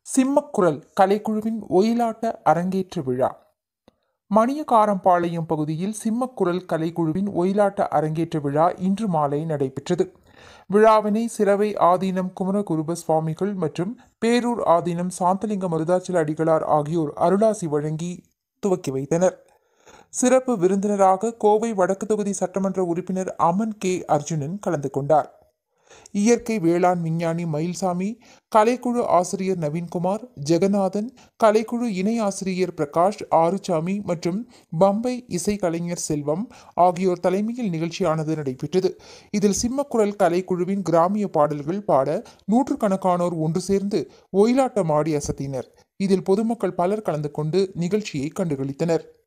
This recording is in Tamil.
சிம்மக்குரல் கலைக்குழுவின் ஒயிலாட்ட அரங்கேற்ற விழா மணியகாரம்பாளையம் பகுதியில் சிம்மக்குரல் கலைக்குழுவின் ஒயிலாட்ட அரங்கேற்ற விழா இன்று மாலை நடைபெற்றது விழாவினை சிரவை ஆதீனம் குமரகுருப சுவாமிகள் மற்றும் பேரூர் ஆதீனம் சாந்தலிங்க மருதாச்சல அடிகளார் ஆகியோர் அருளாசி வழங்கி துவக்கி வைத்தனர் சிறப்பு விருந்தினராக கோவை வடக்கு தொகுதி சட்டமன்ற உறுப்பினர் அமன் கே அர்ஜுனன் கலந்து கொண்டார் இயற்கை வேளாண் விஞ்ஞானி மயில்சாமி கலைக்குழு ஆசிரியர் நவீன்குமார் ஜெகநாதன் கலைக்குழு இணை ஆசிரியர் பிரகாஷ் ஆறுசாமி மற்றும் பம்பை இசை கலைஞர் செல்வம் ஆகியோர் தலைமையில் நிகழ்ச்சியானது நடைபெற்றது இதில் சிம்மக்குரல் கலைக்குழுவின் கிராமிய பாடல்கள் பாட நூற்றுக்கணக்கானோர் ஒன்று சேர்ந்து ஒயிலாட்டம் ஆடி அசத்தினர் இதில் பொதுமக்கள் பலர் கலந்து கொண்டு நிகழ்ச்சியை கண்டுகளித்தனர்